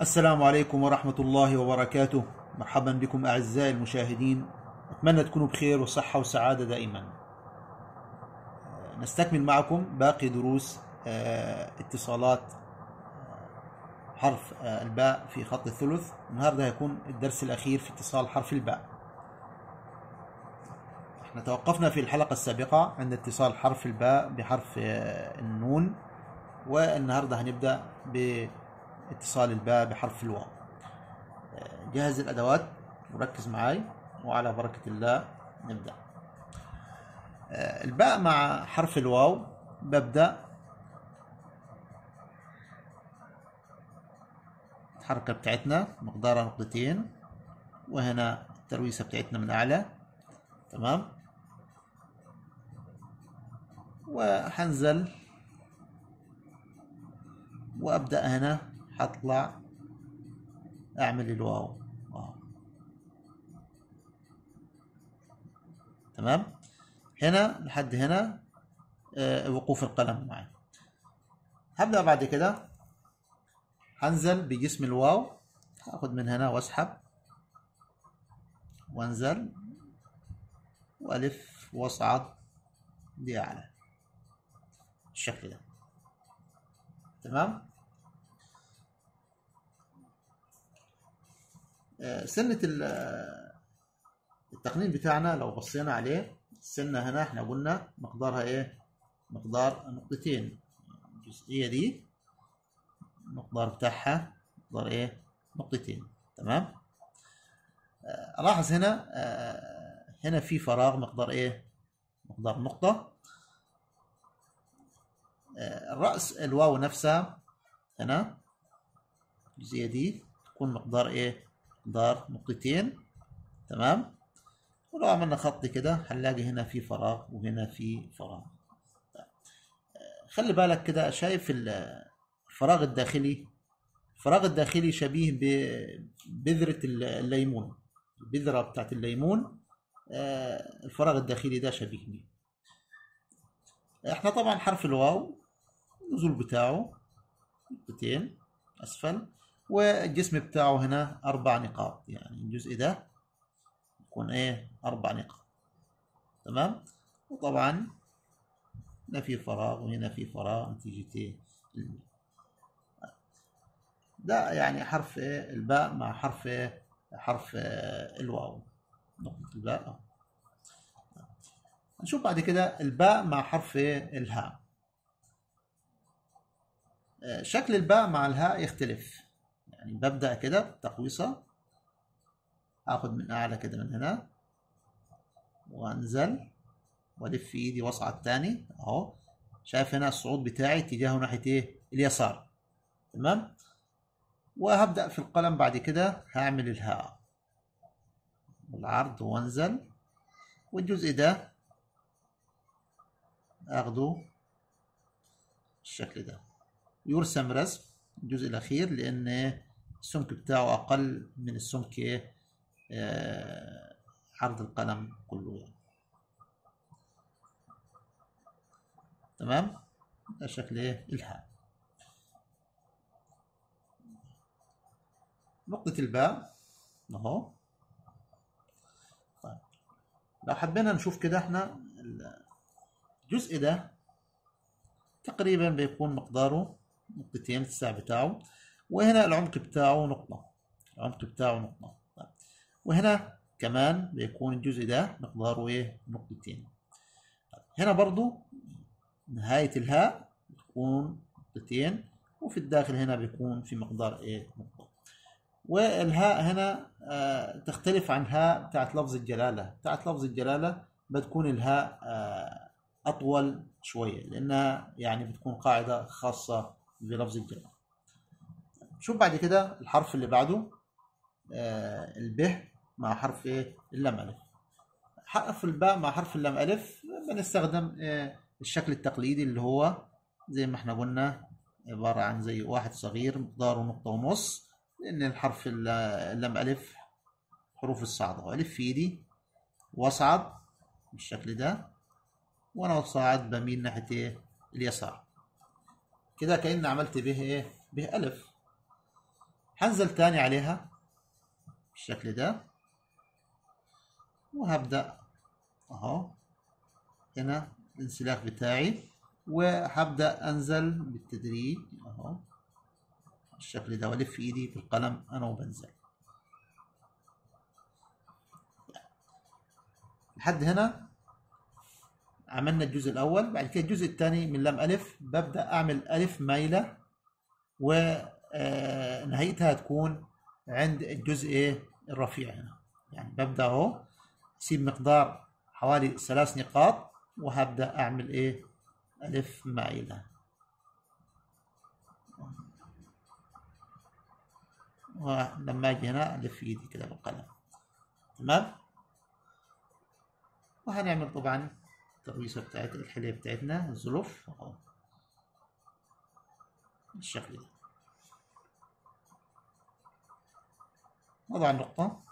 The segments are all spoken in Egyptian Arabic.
السلام عليكم ورحمة الله وبركاته مرحبا بكم أعزائي المشاهدين أتمنى تكونوا بخير وصحة وسعادة دائما نستكمل معكم باقي دروس آه، اتصالات آه، حرف آه، الباء في خط الثلث النهاردة هيكون الدرس الأخير في اتصال حرف الباء احنا توقفنا في الحلقة السابقة عند اتصال حرف الباء بحرف النون والنهاردة هنبدأ باتصال الباء بحرف الواو جهز الأدوات وركز معاي وعلى بركة الله نبدأ الباء مع حرف الواو ببدأ الحركة بتاعتنا مقدارها نقطتين وهنا الترويسة بتاعتنا من أعلى تمام وحنزل وأبدأ هنا حطلع أعمل الواو واو. تمام هنا لحد هنا آه، وقوف القلم معي هبدأ بعد كده هنزل بجسم الواو هاخد من هنا واسحب وانزل والف واصعد لاعلى بالشكل ده تمام آه، سنة ال- التقنين بتاعنا لو بصينا عليه السنة هنا احنا قلنا مقدارها ايه مقدار نقطتين الجزئية دي المقدار بتاعها مقدار ايه نقطتين تمام آه، الاحظ هنا آه، هنا في فراغ مقدار ايه مقدار نقطة آه، الرأس الواو نفسها هنا الجزئية دي تكون مقدار ايه مقدار نقطتين تمام ولو عملنا خط كده هنلاقي هنا في فراغ وهنا في فراغ طيب. آه، خلي بالك كده شايف ال- الفراغ الداخلي الفراغ الداخلي شبيه ببذرة الليمون البذرة بتاعت الليمون آه، الفراغ الداخلي ده شبيه بيه احنا طبعا حرف الواو النزول بتاعه نقطتين اسفل والجسم بتاعه هنا اربع نقاط يعني الجزء ده يكون ايه اربع نقاط تمام وطبعا هنا في فراغ وهنا في فراغ نتيجة ايه الميم. ده يعني حرف ايه الباء مع حرف ايه حرف آه، الواو نقطة الباء أهو. نشوف بعد كده الباء مع حرف إيه؟ الهاء آه، شكل الباء مع الهاء يختلف يعني ببدأ كده تقويصة اخد من اعلى كده من هنا وانزل والف ايدي واصعد تاني اهو شايف هنا الصعود بتاعي اتجاهه ناحية ايه اليسار تمام وهبدأ في القلم بعد كده هعمل الهاء بالعرض وانزل والجزء ده اخده بالشكل ده يرسم رسم الجزء الاخير لان السمك بتاعه اقل من السمك إيه؟ آه، عرض القلم كله يعني. تمام ده شكل ايه الهاء نقطة الباء اهو طيب لو حبينا نشوف كده احنا الجزء ده تقريبا بيكون مقداره نقطتين الساع بتاعه وهنا العمق بتاعه نقطة العمق بتاعه نقطة طيب. وهنا كمان بيكون الجزء ده مقداره ايه نقطتين طيب. هنا برضو نهاية الهاء بتكون نقطتين وفي الداخل هنا بيكون في مقدار ايه نقطة والهاء هنا آه تختلف عن هاء بتاعت لفظ الجلالة بتاعت لفظ الجلالة بتكون الهاء آه أطول شوية لأنها يعني بتكون قاعدة خاصة بلفظ الجلالة شوف بعد كده الحرف اللي بعده آه الب مع حرف ايه اللام ألف حرف الباء مع حرف اللام ألف بنستخدم آه الشكل التقليدي اللي هو زي ما احنا قلنا عبارة عن زي واحد صغير مقداره نقطة ونص لأن الحرف الل- اللام ألف حروف الصعدة ألف في إيدي وأصعد بالشكل ده وأنا صاعد بميل ناحية إيه؟ اليسار كده كأني عملت به إيه؟ به ألف هنزل تاني عليها بالشكل ده وهبدأ اهو هنا الانسلاخ بتاعي وهبدأ انزل بالتدريج اهو بالشكل ده والف ايدي بالقلم انا وبنزل لحد هنا عملنا الجزء الاول بعد كده الجزء الثاني من لام الف ببدا اعمل الف مايله ونهايتها تكون عند الجزء ايه الرفيع هنا يعني ببدا اهو اسيب مقدار حوالي ثلاث نقاط وهبدا اعمل ايه الف مايله ولما اجي هنا الف ايدي كده بالقلم تمام وهنعمل طبعا الترويسه بتاعت الحليه بتاعتنا الزلف اهو بالشكل ده وضع النقطة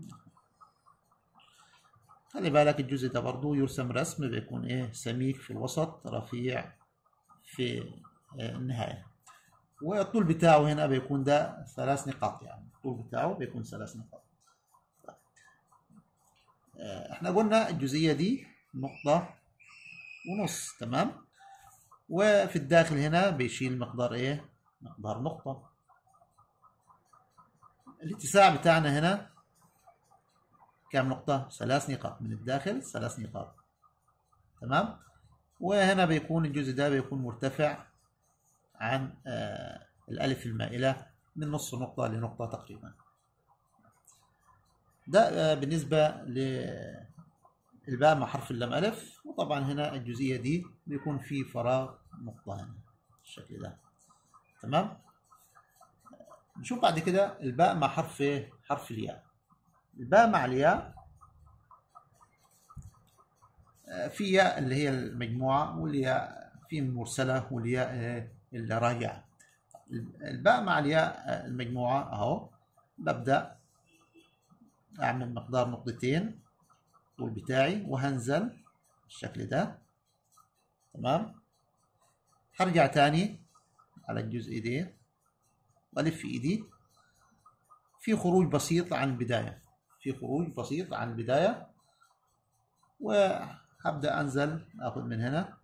خلي بالك الجزء ده برضو يرسم رسم بيكون ايه سميك في الوسط رفيع في النهاية والطول بتاعه هنا بيكون ده ثلاث نقاط يعني الطول بتاعه بيكون ثلاث نقاط احنا قلنا الجزئية دي نقطة ونص تمام وفي الداخل هنا بيشيل مقدار ايه مقدار نقطة الاتساع بتاعنا هنا كام نقطة ثلاث نقاط من الداخل ثلاث نقاط تمام وهنا بيكون الجزء ده بيكون مرتفع عن آه الألف المائلة من نص نقطة لنقطة تقريبا ده آه بالنسبة للباء مع حرف اللام ألف وطبعا هنا الجزئية دي بيكون في فراغ نقطة هنا بالشكل ده تمام نشوف بعد كده الباء مع حرف ايه حرف الياء الباء مع الياء في ياء اللي هي المجموعة والياء في المرسلة والياء الراجعة الباء مع الياء المجموعة اهو ببدأ اعمل مقدار نقطتين طول بتاعي وهنزل بالشكل ده تمام هرجع تاني على الجزء ده والف ايدي في خروج بسيط عن البداية في خروج بسيط عن البداية وهبدأ أنزل أخذ من هنا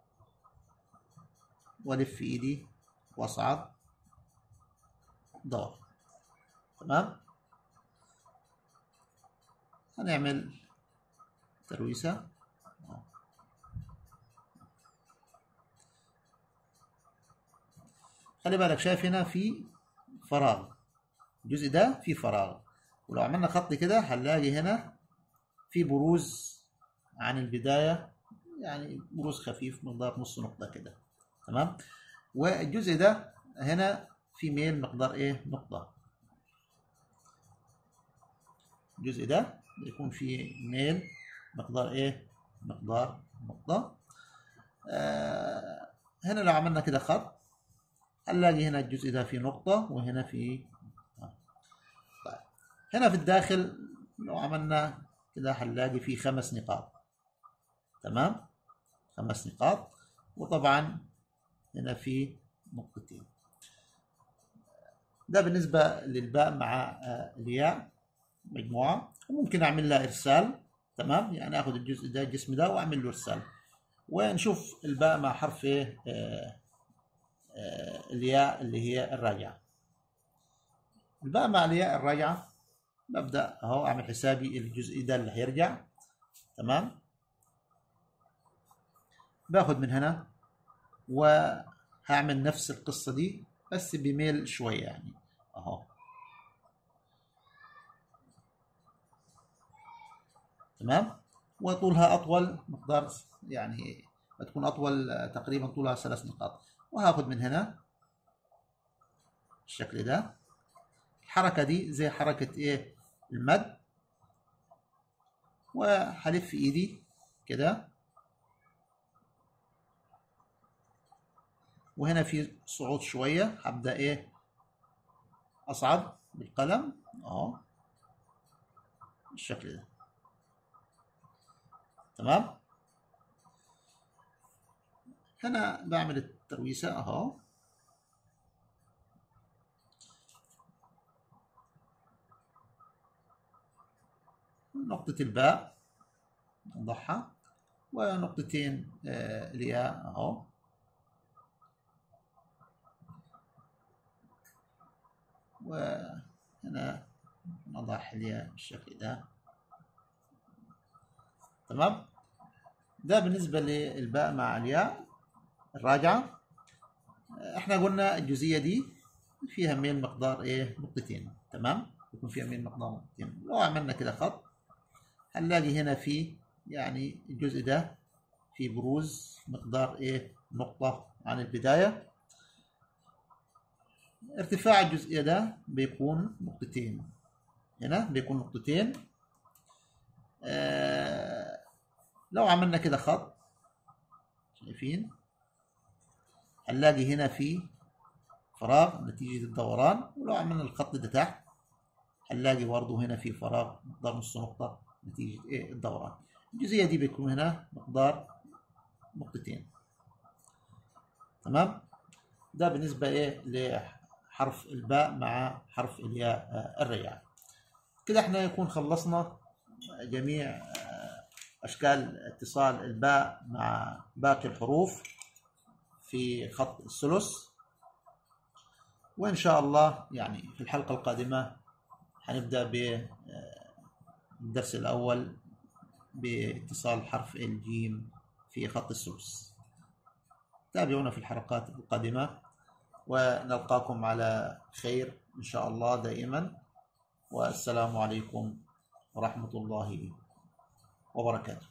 والف ايدي واصعد دور تمام هنعمل ترويسة خلي بالك شايف هنا في فراغ الجزء ده فيه فراغ ولو عملنا خط كده هنلاقي هنا في بروز عن البداية يعني بروز خفيف مقدار نص نقطة كده تمام والجزء ده هنا في ميل مقدار ايه نقطة الجزء ده بيكون فيه ميل مقدار ايه مقدار نقطة آه هنا لو عملنا كده خط هنلاقي هنا الجزء ده فيه نقطة وهنا في طيب هنا في الداخل لو عملنا كده هنلاقي فيه خمس نقاط تمام خمس نقاط وطبعا هنا في نقطتين ده بالنسبة للباء مع الياء مجموعة وممكن أعمل لها إرسال تمام يعني أخذ الجزء ده الجسم ده وأعمل له إرسال ونشوف الباء مع حرف إيه الياء اللي هي الراجعة الباء مع الياء الراجعة ببدأ أهو أعمل حسابي الجزء ده اللي هيرجع تمام باخد من هنا وهعمل نفس القصة دي بس بميل شوية يعني أهو تمام وطولها أطول مقدار يعني بتكون أطول تقريبا طولها ثلاث نقاط وهاخد من هنا الشكل ده الحركة دي زي حركة ايه المد وهلف ايدي كده وهنا في صعود شوية هبدأ ايه اصعد بالقلم اهو بالشكل ده تمام هنا بعمل الترويسة اهو نقطة الباء نضعها ونقطتين آه، الياء اهو وهنا نضع الياء بالشكل ده تمام ده بالنسبة للباء مع الياء الراجعة احنا قلنا الجزئية دي فيها ميل مقدار ايه نقطتين تمام يكون فيها ميل مقدار نقطتين لو عملنا كده خط هنلاقي هنا في يعني الجزء ده في بروز مقدار ايه نقطة عن البداية ارتفاع الجزئية ده بيكون نقطتين هنا بيكون نقطتين آه لو عملنا كده خط شايفين هنلاقي هنا في فراغ نتيجة الدوران ولو عملنا الخط ده تحت هنلاقي برضه هنا في فراغ مقدار نص نقطة نتيجة ايه الدوران الجزئية دي بيكون هنا مقدار نقطتين تمام ده بالنسبة ايه لحرف الباء مع حرف الياء آه، الرياء كده احنا يكون خلصنا جميع آه، أشكال اتصال الباء مع باقي الحروف في خط الثلث وإن شاء الله يعني في الحلقة القادمة هنبدأ بالدرس الأول باتصال حرف الجيم في خط الثلث تابعونا في الحلقات القادمة ونلقاكم على خير إن شاء الله دائما والسلام عليكم ورحمة الله وبركاته